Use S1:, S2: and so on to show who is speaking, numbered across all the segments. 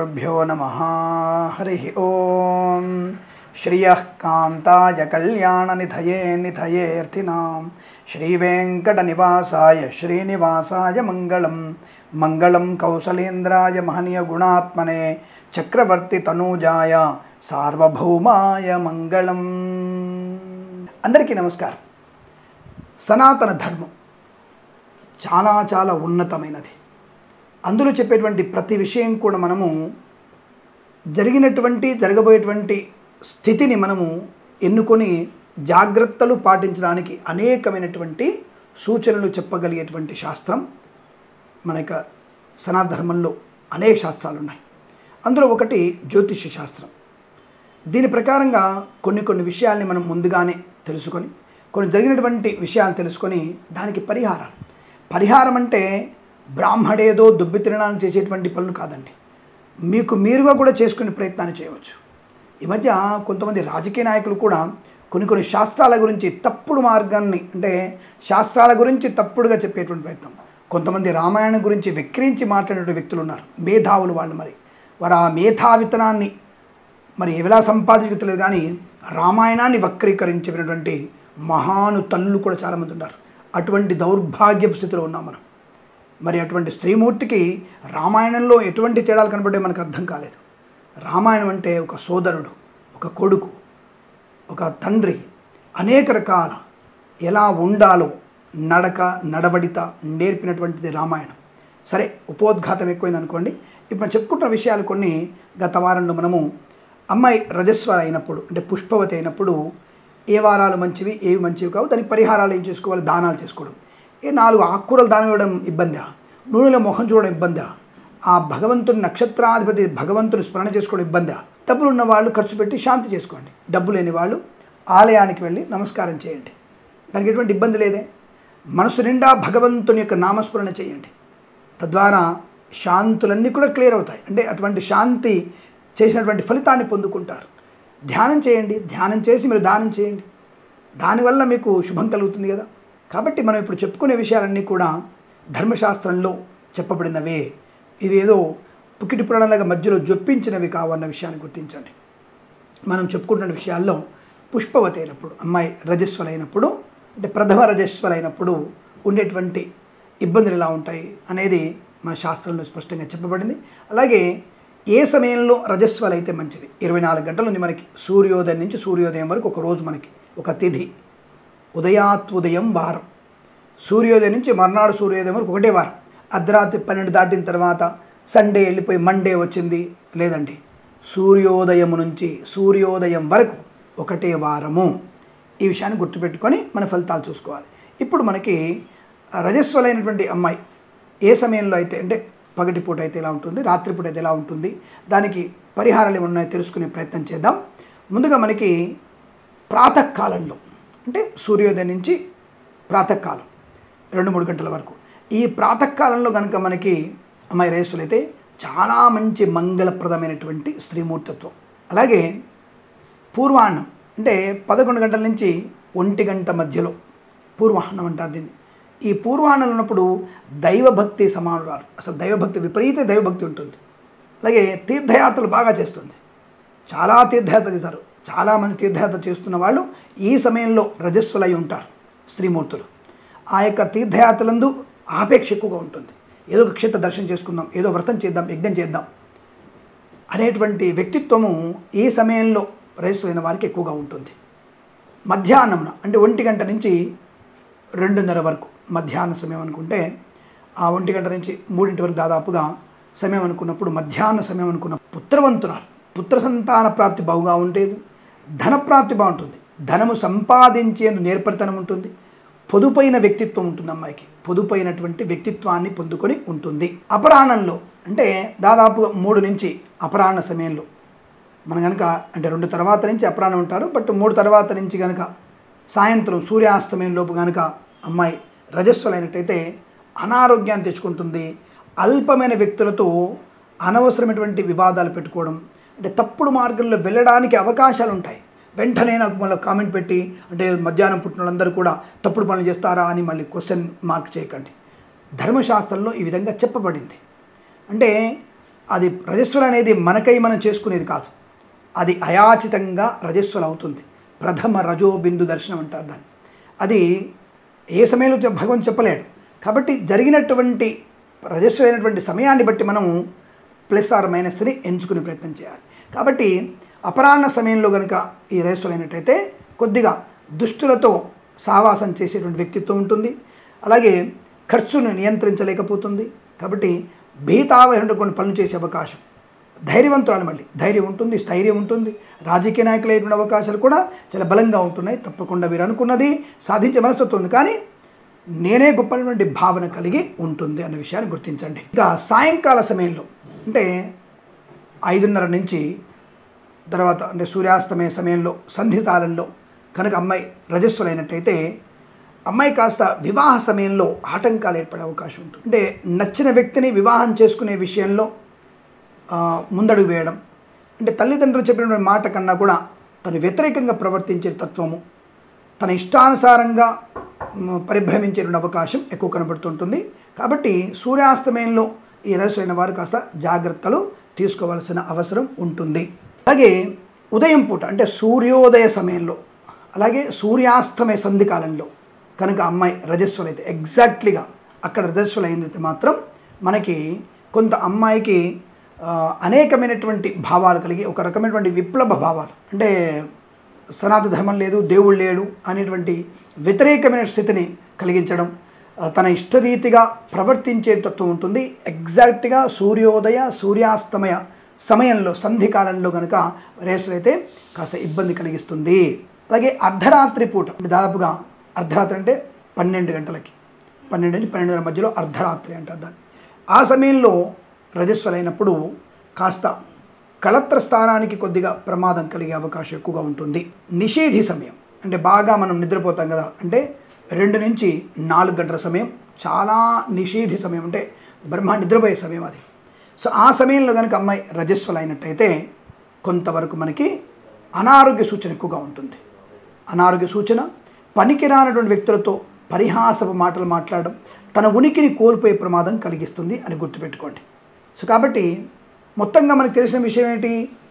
S1: శ్రీగురుభ్యో నమ హరి ఓం శ్రియ కాంతాయ కళ్యాణనిధయే నిధయేర్థినాం శ్రీవేంకటనివాసాయ శ్రీనివాసాయ మంగళం మంగళం కౌసలేంద్రాయ మహనీయ గుణాత్మనే చక్రవర్తి తనూజాయ సార్వభౌమాయ మంగళం అందరికీ నమస్కారం సనాతన ధర్మం చాలా చాలా ఉన్నతమైనది అందులో చెప్పేటువంటి ప్రతి విషయం కూడా మనము జరిగినటువంటి జరగబోయేటువంటి స్థితిని మనము ఎన్నుకొని జాగ్రత్తలు పాటించడానికి అనేకమైనటువంటి సూచనలు చెప్పగలిగేటువంటి శాస్త్రం మన యొక్క సనాతన ధర్మంలో అనేక శాస్త్రాలు ఉన్నాయి అందులో ఒకటి జ్యోతిష్య శాస్త్రం దీని ప్రకారంగా కొన్ని కొన్ని విషయాల్ని మనం ముందుగానే తెలుసుకొని కొన్ని జరిగినటువంటి విషయాలు తెలుసుకొని దానికి పరిహారాలు పరిహారం అంటే బ్రాహ్మడేదో దుబ్బి తినడానికి చేసేటువంటి పనులు కాదండి మీకు మీరుగా కూడా చేసుకునే ప్రయత్నాన్ని చేయవచ్చు ఈ మధ్య కొంతమంది రాజకీయ నాయకులు కూడా కొన్ని కొన్ని శాస్త్రాల గురించి తప్పుడు మార్గాన్ని అంటే శాస్త్రాల గురించి తప్పుడుగా చెప్పేటువంటి ప్రయత్నం కొంతమంది రామాయణం గురించి వెక్కిరించి మాట్లాడే వ్యక్తులు ఉన్నారు మేధావులు వాళ్ళు మరి వారు ఆ మేధావితనాన్ని మరి ఎలా సంపాదించలేదు కానీ రామాయణాన్ని వక్రీకరించినటువంటి మహాను తల్లు కూడా చాలామంది ఉన్నారు అటువంటి దౌర్భాగ్యపు స్థితిలో ఉన్నాం మనం మరి అటువంటి స్త్రీమూర్తికి రామాయణంలో ఎటువంటి తేడాలు కనబడే మనకు అర్థం కాలేదు రామాయణం అంటే ఒక సోదరుడు ఒక కొడుకు ఒక తండ్రి అనేక రకాల ఎలా ఉండాలో నడక నడవడిత నేర్పినటువంటిది రామాయణం సరే ఉపోద్ఘాతం ఎక్కువైంది అనుకోండి ఇప్పుడు చెప్పుకుంటున్న విషయాలు కొన్ని గత వారంలో మనము అమ్మాయి రజస్వర అయినప్పుడు అంటే పుష్పవతి అయినప్పుడు ఏ వారాలు మంచివి ఏవి మంచివి కావు దానికి పరిహారాలు ఏం చేసుకోవాలి దానాలు చేసుకోవడం ఏ నాలుగు ఆకుకూరలు దానం ఇవ్వడం ఇబ్బందా నూనెలో మొహం చూడడం ఇబ్బందా ఆ భగవంతుని నక్షత్రాధిపతి భగవంతుని స్మరణ చేసుకోవడం ఇబ్బందా డబ్బులు ఉన్న వాళ్ళు ఖర్చు పెట్టి శాంతి చేసుకోండి డబ్బు లేని వాళ్ళు ఆలయానికి వెళ్ళి నమస్కారం చేయండి దానికి ఎటువంటి ఇబ్బంది లేదే మనసు నిండా భగవంతుని యొక్క నామస్మరణ చేయండి తద్వారా శాంతులన్నీ కూడా క్లియర్ అవుతాయి అంటే అటువంటి శాంతి చేసినటువంటి ఫలితాన్ని పొందుకుంటారు ధ్యానం చేయండి ధ్యానం చేసి మీరు దానం చేయండి దానివల్ల మీకు శుభం కలుగుతుంది కదా కాబట్టి మనం ఇప్పుడు చెప్పుకునే విషయాలన్నీ కూడా ధర్మశాస్త్రంలో చెప్పబడినవే ఇవి ఏదో పుకిటి పురాణాలుగా మధ్యలో జొప్పించినవి కావన్న విషయాన్ని గుర్తించండి మనం చెప్పుకుంటున్న విషయాల్లో పుష్పవతి అయినప్పుడు అమ్మాయి రజస్వలైనప్పుడు అంటే ప్రథమ రజస్వలైనప్పుడు ఉండేటువంటి ఇబ్బందులు ఎలా ఉంటాయి అనేది మన శాస్త్రంలో స్పష్టంగా చెప్పబడింది అలాగే ఏ సమయంలో రజస్వలు అయితే మంచిది ఇరవై నాలుగు గంటలు ఉంది మనకి సూర్యోదయం నుంచి సూర్యోదయం వరకు ఒక రోజు మనకి ఒక తిథి ఉదయాత్వుదయం వారం సూర్యోదయం నుంచి మర్నాడు సూర్యోదయం వరకు ఒకటే వారం అర్ధరాత్రి పన్నెండు దాటిన తర్వాత సండే వెళ్ళిపోయి మండే వచ్చింది లేదండి సూర్యోదయం నుంచి సూర్యోదయం వరకు ఒకటే వారము ఈ విషయాన్ని గుర్తుపెట్టుకొని మన ఫలితాలు చూసుకోవాలి ఇప్పుడు మనకి రజస్వలైనటువంటి అమ్మాయి ఏ సమయంలో అయితే అంటే పగటిపూట అయితే ఎలా ఉంటుంది రాత్రిపూట అయితే ఎలా ఉంటుంది దానికి పరిహారాలు ఏమన్నా ఉన్నాయో తెలుసుకునే ప్రయత్నం చేద్దాం ముందుగా మనకి ప్రాతకాలంలో అంటే సూర్యోదయం నుంచి ప్రాతకాలం రెండు మూడు గంటల వరకు ఈ ప్రాతకాలంలో కనుక మనకి అమ్మాయి రేసులు అయితే చాలా మంచి మంగళప్రదమైనటువంటి స్త్రీమూర్తత్వం అలాగే పూర్వాహ్నం అంటే పదకొండు గంటల నుంచి ఒంటి గంట మధ్యలో పూర్వాహ్నం అంటారు దీన్ని ఈ పూర్వాహ్నం ఉన్నప్పుడు దైవభక్తి సమానురాలు అసలు దైవభక్తి విపరీత దైవభక్తి ఉంటుంది అలాగే తీర్థయాత్రలు బాగా చేస్తుంది చాలా తీర్థయాత్ర చేస్తారు చాలామంది తీర్థయాత్ర చేస్తున్న వాళ్ళు ఈ సమయంలో రజస్సులై ఉంటారు స్త్రీమూర్తులు ఆ యొక్క తీర్థయాత్రలందు ఆపేక్ష ఎక్కువగా ఉంటుంది ఏదో ఒక క్షేత్ర దర్శనం చేసుకుందాం ఏదో వ్రతం చేద్దాం యజ్ఞం చేద్దాం అనేటువంటి వ్యక్తిత్వము ఈ సమయంలో రజిస్టర్ వారికి ఎక్కువగా ఉంటుంది మధ్యాహ్నం అంటే ఒంటి గంట నుంచి రెండున్నర వరకు మధ్యాహ్న సమయం అనుకుంటే ఆ ఒంటి గంట నుంచి మూడింటి వరకు దాదాపుగా సమయం అనుకున్నప్పుడు మధ్యాహ్న సమయం అనుకున్న పుత్రవంతురాలు పుత్ర సంతాన ప్రాప్తి బాగుగా ఉండేది ధనప్రాప్తి బాగుంటుంది ధనము సంపాదించేందుకు నేర్పరితనం ఉంటుంది పొదుపైన వ్యక్తిత్వం ఉంటుంది అమ్మాయికి పొదుపైనటువంటి వ్యక్తిత్వాన్ని పొందుకొని ఉంటుంది అపరాహ్నంలో అంటే దాదాపుగా మూడు నుంచి అపరాహ్న సమయంలో మనం కనుక అంటే రెండు తర్వాత నుంచి అపరాహ్నం ఉంటారు బట్ మూడు తర్వాత నుంచి కనుక సాయంత్రం సూర్యాస్తమయం లోపు కనుక అమ్మాయి రజస్వలైనట్టయితే అనారోగ్యాన్ని తెచ్చుకుంటుంది అల్పమైన వ్యక్తులతో అనవసరమైనటువంటి వివాదాలు పెట్టుకోవడం అంటే తప్పుడు మార్గంలో వెళ్ళడానికి అవకాశాలు ఉంటాయి వెంటనే నాకు మళ్ళీ కామెంట్ పెట్టి అంటే మధ్యాహ్నం పుట్టిన వాళ్ళందరూ కూడా తప్పుడు పనులు చేస్తారా అని మళ్ళీ క్వశ్చన్ మార్క్ చేయకండి ధర్మశాస్త్రంలో ఈ విధంగా చెప్పబడింది అంటే అది రజస్వల అనేది మనకై మనం చేసుకునేది కాదు అది అయాచితంగా రజస్వల అవుతుంది ప్రథమ రజో బిందు దర్శనం అంటారు దాన్ని అది ఏ సమయంలో చె- భగవంతుడు చెప్పలేడు కాబట్టి జరిగినటువంటి రజస్వలైనటువంటి సమయాన్ని బట్టి మనం ప్లస్ ఆర్ మైనస్ని ఎంచుకునే ప్రయత్నం చేయాలి కాబట్టి అపరాహ్న సమయంలో కనుక ఈ రజస్వలైనట్టయితే కొద్దిగా దుష్టులతో సావాసం చేసేటువంటి వ్యక్తిత్వం ఉంటుంది అలాగే ఖర్చును నియంత్రించలేకపోతుంది కాబట్టి భీతావహనుడు కొన్ని పనులు చేసే అవకాశం ధైర్యవంతురాలు మళ్ళీ ధైర్యం ఉంటుంది స్థైర్యం ఉంటుంది రాజకీయ నాయకులైనటువంటి అవకాశాలు కూడా చాలా బలంగా ఉంటున్నాయి తప్పకుండా మీరు అనుకున్నది సాధించే మనస్తత్వం ఉంది కానీ నేనే గొప్పటువంటి భావన కలిగి ఉంటుంది అన్న విషయాన్ని గుర్తించండి ఇక సాయంకాల సమయంలో అంటే ఐదున్నర నుంచి తర్వాత అంటే సూర్యాస్తమయ సమయంలో సంధి కాలంలో కనుక అమ్మాయి రజస్సులైనట్టయితే అమ్మాయి కాస్త వివాహ సమయంలో ఆటంకాలు ఏర్పడే అవకాశం ఉంటుంది అంటే నచ్చిన వ్యక్తిని వివాహం చేసుకునే విషయంలో ఆ, ముందడుగు వేయడం అంటే తల్లిదండ్రులు చెప్పినటువంటి మాట కన్నా కూడా తను వ్యతిరేకంగా ప్రవర్తించే తత్వము తన ఇష్టానుసారంగా మ్, పరిభ్రమించేటువంటి అవకాశం ఎక్కువ కనబడుతుంటుంది కాబట్టి సూర్యాస్తమయంలో ఈ రజస్సులైన వారు కాస్త జాగ్రత్తలు తీసుకోవాల్సిన అవసరం ఉంటుంది అలాగే ఉదయం పూట అంటే సూర్యోదయ సమయంలో అలాగే సూర్యాస్తమయ సంధి కాలంలో కనుక అమ్మాయి రజస్వలైతే ఎగ్జాక్ట్లీగా అక్కడ రజస్వలైనైతే మాత్రం మనకి కొంత అమ్మాయికి ఆ, అనేకమైనటువంటి భావాలు కలిగి ఒక రకమైనటువంటి విప్లవ భావాలు అంటే సనాతన ధర్మం లేదు దేవుడు లేడు అనేటువంటి వ్యతిరేకమైన స్థితిని కలిగించడం ఆ, తన ఇష్టరీతిగా ప్రవర్తించే తత్వం ఉంటుంది ఎగ్జాక్ట్గా సూర్యోదయ సూర్యాస్తమయ సమయంలో సంధి కాలంలో కనుక రేసులైతే కాస్త ఇబ్బంది కలిగిస్తుంది అలాగే అర్ధరాత్రి పూట అంటే దాదాపుగా అర్ధరాత్రి అంటే పన్నెండు గంటలకి పన్నెండు నుంచి పన్నెండున్నర మధ్యలో అర్ధరాత్రి అంటారు దాన్ని ఆ సమయంలో రజస్వలైనప్పుడు కాస్త కళత్ర స్థానానికి కొద్దిగా ప్రమాదం కలిగే అవకాశం ఎక్కువగా ఉంటుంది నిషేధి సమయం అంటే బాగా మనం నిద్రపోతాం కదా అంటే రెండు నుంచి నాలుగు గంటల సమయం చాలా నిషేధి సమయం అంటే బ్రహ్మ నిద్రపోయే సమయం అది సో ఆ సమయంలో కనుక అమ్మాయి రజస్వలైనట్టయితే కొంతవరకు మనకి అనారోగ్య సూచన ఎక్కువగా ఉంటుంది అనారోగ్య సూచన పనికిరానటువంటి వ్యక్తులతో పరిహాసపు మాటలు మాట్లాడడం తన ఉనికిని కోల్పోయే ప్రమాదం కలిగిస్తుంది అని గుర్తుపెట్టుకోండి సో కాబట్టి మొత్తంగా మనకు తెలిసిన విషయం ఏంటి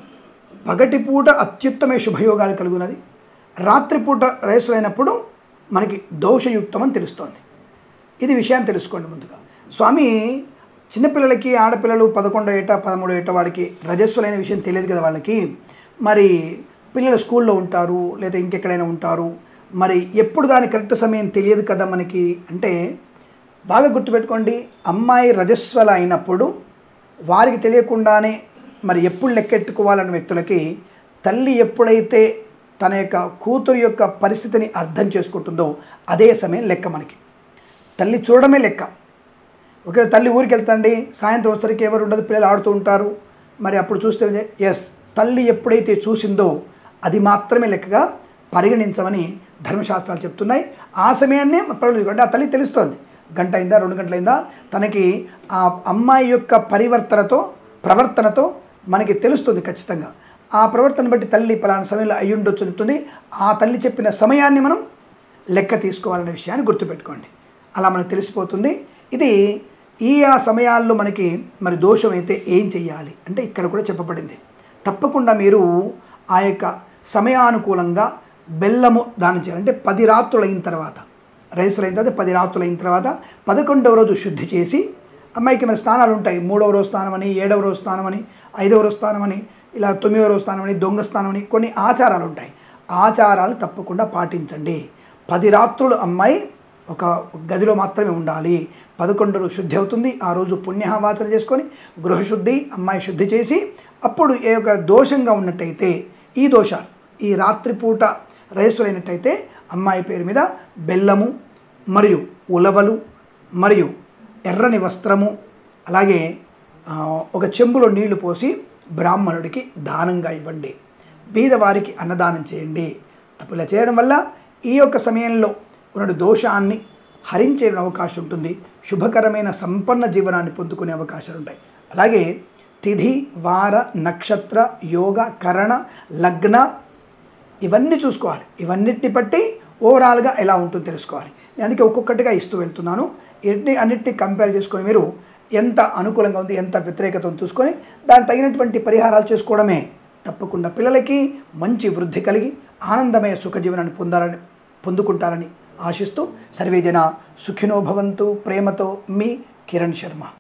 S1: పగటిపూట అత్యుత్తమ శుభయోగాలు కలుగునది రాత్రిపూట రైసులైనప్పుడు మనకి దోషయుక్తం అని తెలుస్తోంది ఇది విషయాన్ని తెలుసుకోండి ముందుగా స్వామి చిన్నపిల్లలకి ఆడపిల్లలు పదకొండో ఏట పదమూడో ఏట వాళ్ళకి రజస్సులైన విషయం తెలియదు కదా వాళ్ళకి మరి పిల్లలు స్కూల్లో ఉంటారు లేదా ఇంకెక్కడైనా ఉంటారు మరి ఎప్పుడు దాని కరెక్ట్ సమయం తెలియదు కదా మనకి అంటే బాగా గుర్తుపెట్టుకోండి అమ్మాయి రజస్వల అయినప్పుడు వారికి తెలియకుండానే మరి ఎప్పుడు లెక్కెట్టుకోవాలన్న వ్యక్తులకి తల్లి ఎప్పుడైతే తన యొక్క కూతురు యొక్క పరిస్థితిని అర్థం చేసుకుంటుందో అదే సమయం లెక్క మనకి తల్లి చూడడమే లెక్క ఒకవేళ తల్లి ఊరికి వెళ్తాండి సాయంత్రం వచ్చరికి ఎవరు ఉండదు పిల్లలు ఆడుతూ ఉంటారు మరి అప్పుడు చూస్తే ఎస్ తల్లి ఎప్పుడైతే చూసిందో అది మాత్రమే లెక్కగా పరిగణించమని ధర్మశాస్త్రాలు చెప్తున్నాయి ఆ సమయాన్నే పర్వాలేదు అంటే ఆ తల్లి తెలుస్తోంది గంట అయిందా రెండు గంటలైందా తనకి ఆ అమ్మాయి యొక్క పరివర్తనతో ప్రవర్తనతో మనకి తెలుస్తుంది ఖచ్చితంగా ఆ ప్రవర్తన బట్టి తల్లి పలానా సమయంలో అయ్యి ఉండొచ్చు చెప్తుంది ఆ తల్లి చెప్పిన సమయాన్ని మనం లెక్క తీసుకోవాలనే విషయాన్ని గుర్తుపెట్టుకోండి అలా మనకు తెలిసిపోతుంది ఇది ఈ ఆ సమయాల్లో మనకి మరి దోషం అయితే ఏం చెయ్యాలి అంటే ఇక్కడ కూడా చెప్పబడింది తప్పకుండా మీరు ఆ యొక్క సమయానుకూలంగా బెల్లము దానం చేయాలి అంటే పది రాత్రులు అయిన తర్వాత రైసులు అయిన తర్వాత పది రాత్రులు అయిన తర్వాత పదకొండవ రోజు శుద్ధి చేసి అమ్మాయికి మన స్నానాలు ఉంటాయి మూడవ రోజు స్నానం అని ఏడవ రోజు స్నానం అని ఐదవ రోజు స్నానం అని ఇలా తొమ్మిదవ రోజు స్నానం అని దొంగ స్నానం అని కొన్ని ఆచారాలు ఉంటాయి ఆచారాలు తప్పకుండా పాటించండి పది రాత్రులు అమ్మాయి ఒక గదిలో మాత్రమే ఉండాలి పదకొండు రోజు శుద్ధి అవుతుంది ఆ రోజు పుణ్యవాచన చేసుకొని గృహశుద్ధి అమ్మాయి శుద్ధి చేసి అప్పుడు ఏ యొక్క దోషంగా ఉన్నట్టయితే ఈ దోషాలు ఈ రాత్రిపూట రైసులైనట్టయితే అమ్మాయి పేరు మీద బెల్లము మరియు ఉలవలు మరియు ఎర్రని వస్త్రము అలాగే ఆ, ఒక చెంబులో నీళ్లు పోసి బ్రాహ్మణుడికి దానంగా ఇవ్వండి బీదవారికి అన్నదానం చేయండి తప్పు ఇలా చేయడం వల్ల ఈ యొక్క సమయంలో ఉన్న దోషాన్ని హరించే అవకాశం ఉంటుంది శుభకరమైన సంపన్న జీవనాన్ని పొందుకునే అవకాశాలు ఉంటాయి అలాగే తిథి వార నక్షత్ర యోగ కరణ లగ్న ఇవన్నీ చూసుకోవాలి ఇవన్నిటిని బట్టి ఓవరాల్గా ఎలా ఉంటుందో తెలుసుకోవాలి నేను అందుకే ఒక్కొక్కటిగా ఇస్తూ వెళ్తున్నాను ఎన్ని అన్నిటిని కంపేర్ చేసుకొని మీరు ఎంత అనుకూలంగా ఉంది ఎంత వ్యతిరేకత ఉంది చూసుకొని దానికి తగినటువంటి పరిహారాలు చేసుకోవడమే తప్పకుండా పిల్లలకి మంచి వృద్ధి కలిగి ఆనందమయ సుఖజీవనాన్ని పొందాలని పొందుకుంటారని ఆశిస్తూ సర్వేజన సుఖినో భవంతు ప్రేమతో మీ కిరణ్ శర్మ